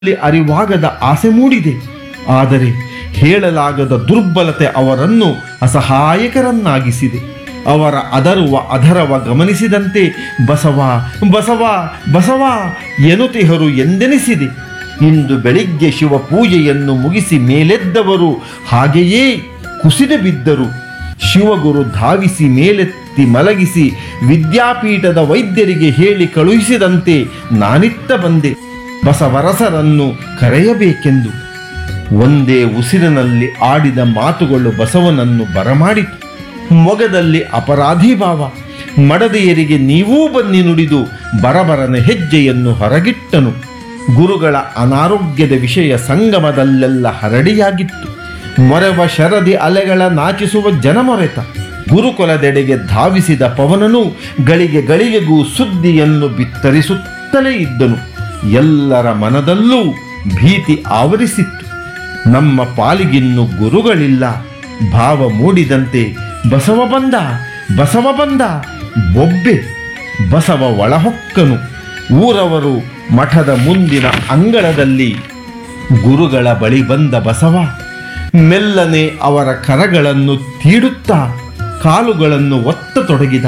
ಅಲ್ಲಿ ಅರಿವಾಗದ ಆಸೆ ಮೂಡಿದೆ ಆದರೆ ಹೇಳಲಾಗದ ದುರ್ಬಲತೆ ಅವರನ್ನು ಅಸಹಾಯಕರನ್ನಾಗಿಸಿದೆ ಅವರ ಅದರುವ ಅದರವ ಗಮನಿಸಿದಂತೆ ಬಸವ ಬಸವ ಬಸವ ಎನ್ನುತ್ತಿಹರು ಎಂದೆನಿಸಿದೆ ಇಂದು ಬೆಳಿಗ್ಗೆ ಶಿವ ಪೂಜೆಯನ್ನು ಮುಗಿಸಿ ಮೇಲೆದ್ದವರು ಹಾಗೆಯೇ ಕುಸಿದು ಬಿದ್ದರು ಶಿವಗುರು ಧಾವಿಸಿ ಮೇಲೆತ್ತಿ ಮಲಗಿಸಿ ವಿದ್ಯಾಪೀಠದ ವೈದ್ಯರಿಗೆ ಹೇಳಿ ಕಳುಹಿಸಿದಂತೆ ನಾನಿತ್ತ ಬಂದೆ ಬಸವರಸರನ್ನು ಕರೆಯಬೇಕೆಂದು ಒಂದೇ ಉಸಿರಿನಲ್ಲಿ ಆಡಿದ ಮಾತುಗಳು ಬಸವನನ್ನು ಬರಮಾಡಿತು ಮೊಗದಲ್ಲಿ ಅಪರಾಧಿ ಭಾವ ಮಡದಿಯರಿಗೆ ನೀವೂ ಬನ್ನಿ ನುಡಿದು ಬರಬರನ ಹೆಜ್ಜೆಯನ್ನು ಹೊರಗಿಟ್ಟನು ಗುರುಗಳ ಅನಾರೋಗ್ಯದ ವಿಷಯ ಸಂಗಮದಲ್ಲೆಲ್ಲ ಹರಡಿಯಾಗಿತ್ತು ಮೊರೆವ ಶರದಿ ಅಲೆಗಳ ನಾಚಿಸುವ ಜನಮೊರೆತ ಗುರುಕುಲದೆಡೆಗೆ ಧಾವಿಸಿದ ಪವನನು ಗಳಿಗೆ ಗಳಿಗೆಗೂ ಸುದ್ದಿಯನ್ನು ಬಿತ್ತರಿಸುತ್ತಲೇ ಇದ್ದನು ಎಲ್ಲರ ಮನದಲ್ಲೂ ಭೀತಿ ಆವರಿಸಿತ್ತು ನಮ್ಮ ಪಾಲಿಗಿನ್ನು ಗುರುಗಳಿಲ್ಲ ಭಾವ ಮೂಡಿದಂತೆ ಬಸವ ಬಂದ ಬಸವ ಬಂದ ಬೊಬ್ಬೆ ಬಸವ ಒಳಹೊಕ್ಕನು ಊರವರು ಮಠದ ಮುಂದಿನ ಅಂಗಳದಲ್ಲಿ ಗುರುಗಳ ಬಳಿ ಬಂದ ಬಸವ ಮೆಲ್ಲನೆ ಅವರ ಕರಗಳನ್ನು ತೀಡುತ್ತಾ ಕಾಲುಗಳನ್ನು ಒತ್ತತೊಡಗಿದ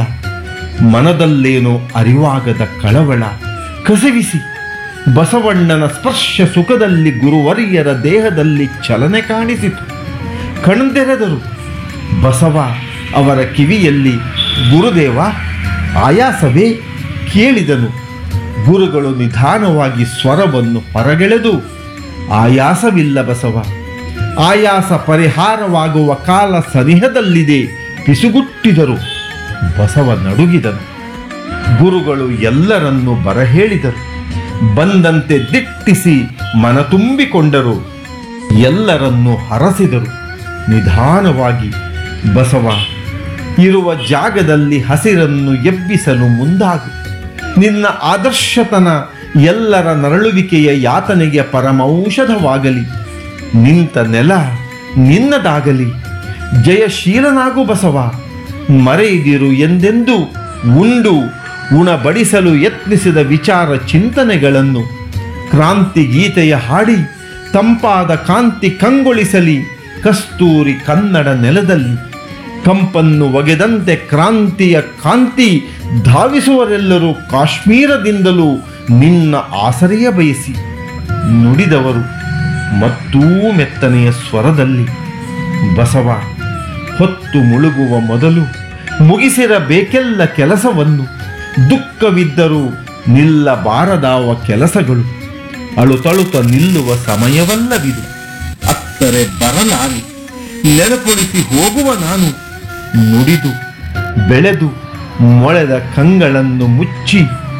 ಮನದಲ್ಲೇನೋ ಅರಿವಾಗದ ಕಳವಳ ಕಸವಿಸಿ ಬಸವಣ್ಣನ ಸ್ಪರ್ಶ ಸುಖದಲ್ಲಿ ಗುರುವರಿಯರ ದೇಹದಲ್ಲಿ ಚಲನೆ ಕಾಣಿಸಿತು ಕಣ್ದೆರೆದರು ಬಸವ ಅವರ ಕಿವಿಯಲ್ಲಿ ಗುರುದೇವ ಆಯಾಸವೇ ಕೇಳಿದನು ಗುರುಗಳು ನಿಧಾನವಾಗಿ ಸ್ವರವನ್ನು ಹೊರಗೆಳೆದು ಆಯಾಸವಿಲ್ಲ ಬಸವ ಆಯಾಸ ಪರಿಹಾರವಾಗುವ ಕಾಲ ಸನಿಹದಲ್ಲಿದೆ ಪಿಸುಗುಟ್ಟಿದರು ಬಸವ ನಡುಗಿದನು ಗುರುಗಳು ಎಲ್ಲರನ್ನೂ ಬರಹೇಳಿದರು ಬಂದಂತೆ ದಿಟ್ಟಿಸಿ ಮನ ತುಂಬಿಕೊಂಡರು ಎಲ್ಲರನ್ನೂ ಹರಸಿದರು ನಿಧಾನವಾಗಿ ಬಸವ ಇರುವ ಜಾಗದಲ್ಲಿ ಹಸಿರನ್ನು ಎಬ್ಬಿಸಲು ಮುಂದಾಗು ನಿನ್ನ ಆದರ್ಶತನ ಎಲ್ಲರ ನರಳುವಿಕೆಯ ಯಾತನೆಗೆ ಪರಮೌಷಧವಾಗಲಿ ನಿಂತ ನೆಲ ನಿನ್ನದಾಗಲಿ ಜಯಶೀಲನಾಗು ಬಸವ ಮರೆಯದಿರು ಎಂದೆಂದು ಉಂಡು ಉಣಬಡಿಸಲು ಯತ್ನಿಸಿದ ವಿಚಾರ ಚಿಂತನೆಗಳನ್ನು ಕ್ರಾಂತಿ ಗೀತೆಯ ಹಾಡಿ ತಂಪಾದ ಕಾಂತಿ ಕಂಗೊಳಿಸಲಿ ಕಸ್ತೂರಿ ಕನ್ನಡ ನೆಲದಲ್ಲಿ ಕಂಪನ್ನು ಒಗೆದಂತೆ ಕ್ರಾಂತಿಯ ಕಾಂತಿ ಧಾವಿಸುವರೆಲ್ಲರೂ ಕಾಶ್ಮೀರದಿಂದಲೂ ನಿನ್ನ ಆಸರೆಯ ಬಯಸಿ ನುಡಿದವರು ಮತ್ತೂ ಮೆತ್ತನೆಯ ಸ್ವರದಲ್ಲಿ ಬಸವ ಹೊತ್ತು ಮುಳುಗುವ ಮೊದಲು ಮುಗಿಸಿರಬೇಕೆಲ್ಲ ಕೆಲಸವನ್ನು ದುಃಖವಿದ್ದರೂ ನಿಲ್ಲಬಾರದಾವ ಕೆಲಸಗಳು ಅಳುತಳುತ ನಿಲ್ಲುವ ಸಮಯವಲ್ಲವಿದು ಅತ್ತರೆ ಬರಲಾರಿ ನೆನಪುಳಿಸಿ ಹೋಗುವ ನಾನು ನುಡಿದು ಬೆಳೆದು ಮೊಳೆದ ಕಂಗಳನ್ನು ಮುಚ್ಚಿ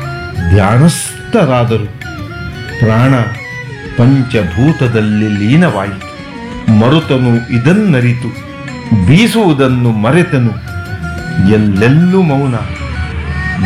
ಧ್ಯಾನಸ್ಥರಾದರು ಪ್ರಾಣ ಪಂಚಭೂತದಲ್ಲಿ ಲೀನವಾಯಿತು ಮರುತನು ಇದನ್ನರಿತು ಬೀಸುವುದನ್ನು ಮರೆತನು ಎಲ್ಲೆಲ್ಲೂ ಮೌನ